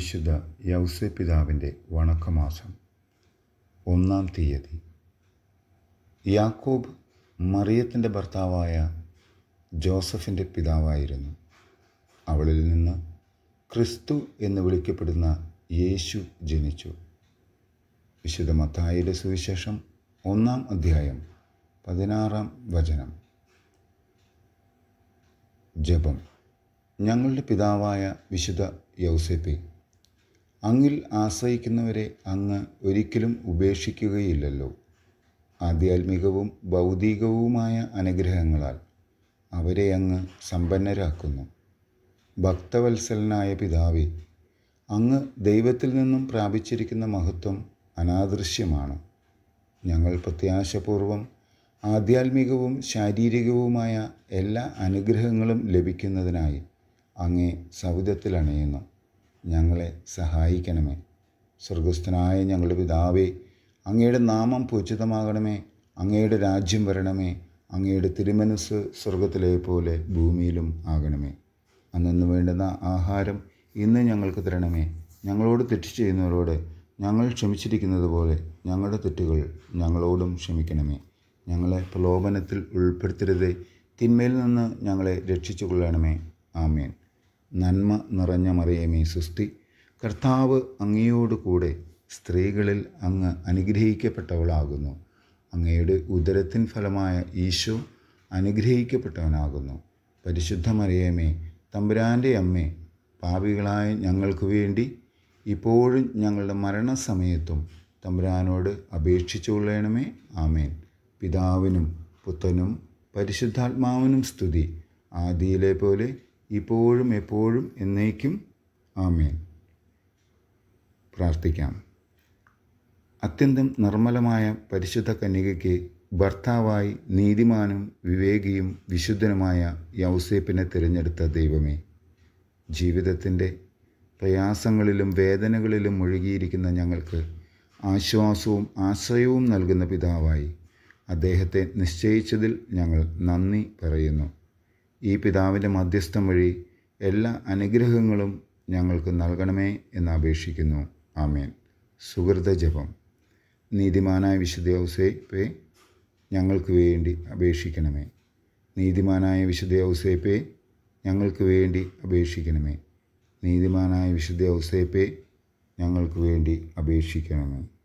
വിശുദ്ധ യൗസെ പിതാവിൻ്റെ വണക്കമാസം ഒന്നാം തീയതി യാക്കോബ് മറിയത്തിൻ്റെ ഭർത്താവായ ജോസഫിൻ്റെ പിതാവായിരുന്നു അവളിൽ നിന്ന് ക്രിസ്തു എന്ന് വിളിക്കപ്പെടുന്ന യേശു ജനിച്ചു വിശുദ്ധ മത്തായിയുടെ സുവിശേഷം ഒന്നാം അധ്യായം പതിനാറാം വചനം ജപം ഞങ്ങളുടെ പിതാവായ വിശുദ്ധ യൗസേപ്പെ അങ്ങിൽ ആശ്രയിക്കുന്നവരെ അങ്ങ് ഒരിക്കലും ഉപേക്ഷിക്കുകയില്ലല്ലോ ആധ്യാത്മികവും ഭൗതികവുമായ അനുഗ്രഹങ്ങളാൽ അവരെ അങ്ങ് സമ്പന്നരാക്കുന്നു ഭക്തവത്സലനായ പിതാവേ അങ്ങ് ദൈവത്തിൽ നിന്നും പ്രാപിച്ചിരിക്കുന്ന മഹത്വം അനാദൃശ്യമാണ് ഞങ്ങൾ പ്രത്യാശപൂർവം ആധ്യാത്മികവും ശാരീരികവുമായ എല്ലാ അനുഗ്രഹങ്ങളും ലഭിക്കുന്നതിനായി അങ്ങേ സവിധത്തിൽ അണയുന്നു ഞങ്ങളെ സഹായിക്കണമേ സ്വർഗസ്ഥനായ ഞങ്ങളുടെ പിതാവേ അങ്ങയുടെ നാമം പൂജിതമാകണമേ അങ്ങയുടെ രാജ്യം വരണമേ അങ്ങയുടെ തിരുമനസ് സ്വർഗത്തിലെ പോലെ ഭൂമിയിലും ആകണമേ അന്നു വേണ്ടുന്ന ആഹാരം ഇന്ന് ഞങ്ങൾക്ക് തരണമേ ഞങ്ങളോട് തെറ്റ് ചെയ്യുന്നവരോട് ഞങ്ങൾ ക്ഷമിച്ചിരിക്കുന്നത് പോലെ ഞങ്ങളുടെ തെറ്റുകൾ ഞങ്ങളോടും ക്ഷമിക്കണമേ ഞങ്ങളെ പ്രലോഭനത്തിൽ ഉൾപ്പെടുത്തരുതേ തിന്മയിൽ നിന്ന് ഞങ്ങളെ രക്ഷിച്ചു കൊള്ളണമേ ആമേൻ നന്മ നിറഞ്ഞ മറിയമേ സുസ്തി കർത്താവ് അങ്ങയോട് കൂടെ സ്ത്രീകളിൽ അങ്ങ് അനുഗ്രഹിക്കപ്പെട്ടവളാകുന്നു അങ്ങയുടെ ഉദരത്തിൻ ഫലമായ ഈശോ അനുഗ്രഹിക്കപ്പെട്ടവനാകുന്നു പരിശുദ്ധ മറിയമേ തമ്പുരാൻ്റെ അമ്മേ പാപികളായ ഞങ്ങൾക്ക് വേണ്ടി ഇപ്പോഴും ഞങ്ങളുടെ മരണസമയത്തും തമ്പുരാനോട് അപേക്ഷിച്ചുകൊള്ളണമേ ആമേൻ പിതാവിനും പുത്രനും പരിശുദ്ധാത്മാവിനും സ്തുതി ആദിയിലെ പോലെ ഇപ്പോഴും എപ്പോഴും എന്നേക്കും ആമേൻ പ്രാർത്ഥിക്കാം അത്യന്തം നിർമ്മലമായ പരിശുദ്ധ കന്യകയ്ക്ക് ഭർത്താവായി നീതിമാനും വിവേകിയും വിശുദ്ധനുമായ യൗസേപ്പിനെ തിരഞ്ഞെടുത്ത ദൈവമേ ജീവിതത്തിൻ്റെ പ്രയാസങ്ങളിലും വേദനകളിലും മുഴുകിയിരിക്കുന്ന ഞങ്ങൾക്ക് ആശ്വാസവും ആശ്രയവും നൽകുന്ന പിതാവായി അദ്ദേഹത്തെ നിശ്ചയിച്ചതിൽ ഞങ്ങൾ നന്ദി പറയുന്നു ഈ പിതാവിൻ്റെ മധ്യസ്ഥം വഴി എല്ലാ അനുഗ്രഹങ്ങളും ഞങ്ങൾക്ക് നൽകണമേ എന്ന് അപേക്ഷിക്കുന്നു ആമേൻ സുഹൃത ജപം നീതിമാനായ വിശുദ്ധ ഔസേപ്പെ ഞങ്ങൾക്ക് വേണ്ടി അപേക്ഷിക്കണമേ നീതിമാനായ വിശുദ്ധ ഔസേപ്പെ ഞങ്ങൾക്ക് വേണ്ടി അപേക്ഷിക്കണമേ നീതിമാനായ വിശുദ്ധ ഔസേപ്പെ ഞങ്ങൾക്ക് വേണ്ടി അപേക്ഷിക്കണമേ